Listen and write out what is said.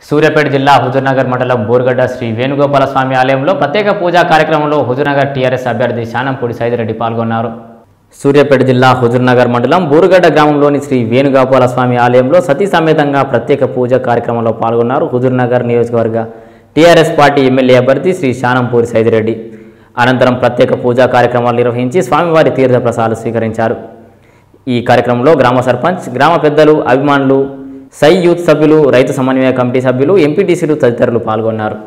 సూర్యాపేట జిల్లా హుజూర్నగర్ మండలం బోర్గడ్డ శ్రీ వేణుగోపాల స్వామి ఆలయంలో ప్రత్యేక పూజా కార్యక్రమంలో హుజూర్నగర్ టీఆర్ఎస్ అభ్యర్థి శానంపూడి సైదిరెడ్డి పాల్గొన్నారు సూర్యాపేట జిల్లా హుజూర్నగర్ మండలం బోరుగడ్డ గ్రామంలోని శ్రీ వేణుగోపాల స్వామి ఆలయంలో సతీ సమేతంగా ప్రత్యేక పూజ కార్యక్రమంలో పాల్గొన్నారు హుజూర్నగర్ నియోజకవర్గ టీఆర్ఎస్ పార్టీ ఎమ్మెల్యే అభ్యర్థి శ్రీ శానంపూరి సైదిరెడ్డి అనంతరం ప్రత్యేక పూజా కార్యక్రమాలు నిర్వహించి స్వామివారి తీర్థ ప్రసాదాలు స్వీకరించారు ఈ కార్యక్రమంలో గ్రామ సర్పంచ్ గ్రామ పెద్దలు అభిమానులు సై యూత్ సభ్యులు రైతు సమన్వయ కమిటీ సభ్యులు ఎంపీటీసీలు తదితరులు పాల్గొన్నారు